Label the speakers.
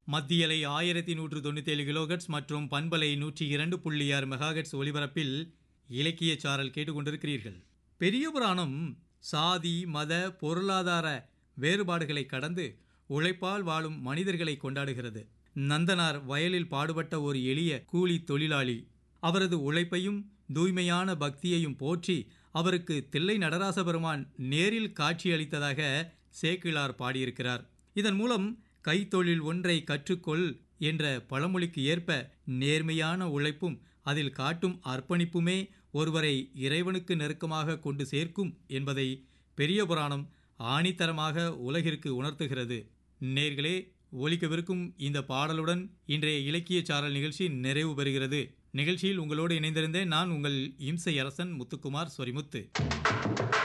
Speaker 1: மத்தியலை ஆயிரத்தி நூற்று தொண்ணூத்தேழு கிலோகட்ஸ் மற்றும் பண்பலை நூற்றி இரண்டு புள்ளி ஆறு மெகாகட்ஸ் ஒலிபரப்பில் இலக்கிய சாரல் கேட்டுக்கொண்டிருக்கிறீர்கள் பெரிய புராணம் சாதி மத பொருளாதார வேறுபாடுகளை கடந்து உழைப்பால் வாழும் மனிதர்களை கொண்டாடுகிறது நந்தனார் வயலில் பாடுபட்ட ஒரு எளிய கூலி தொழிலாளி அவரது உழைப்பையும் தூய்மையான பக்தியையும் போற்றி அவருக்கு தில்லை நடராச பெருமான் நேரில் காட்சியளித்ததாக சேக்கிழார் பாடியிருக்கிறார் இதன் மூலம் கைத்தொழில் ஒன்றை கற்றுக்கொள் என்ற பழமொழிக்கு ஏற்ப நேர்மையான உழைப்பும் அதில் காட்டும் அர்ப்பணிப்புமே ஒருவரை இறைவனுக்கு நெருக்கமாக கொண்டு சேர்க்கும் என்பதை பெரிய புராணம் ஆணித்தரமாக உலகிற்கு உணர்த்துகிறது நேர்களே ஒலிக்கவிருக்கும் இந்த பாடலுடன் இன்றைய இலக்கிய சாரல் நிகழ்ச்சி நிறைவு பெறுகிறது நிகழ்ச்சியில் உங்களோடு இணைந்திருந்தேன் நான் உங்கள் இம்சை அரசன் முத்துக்குமார் சொரிமுத்து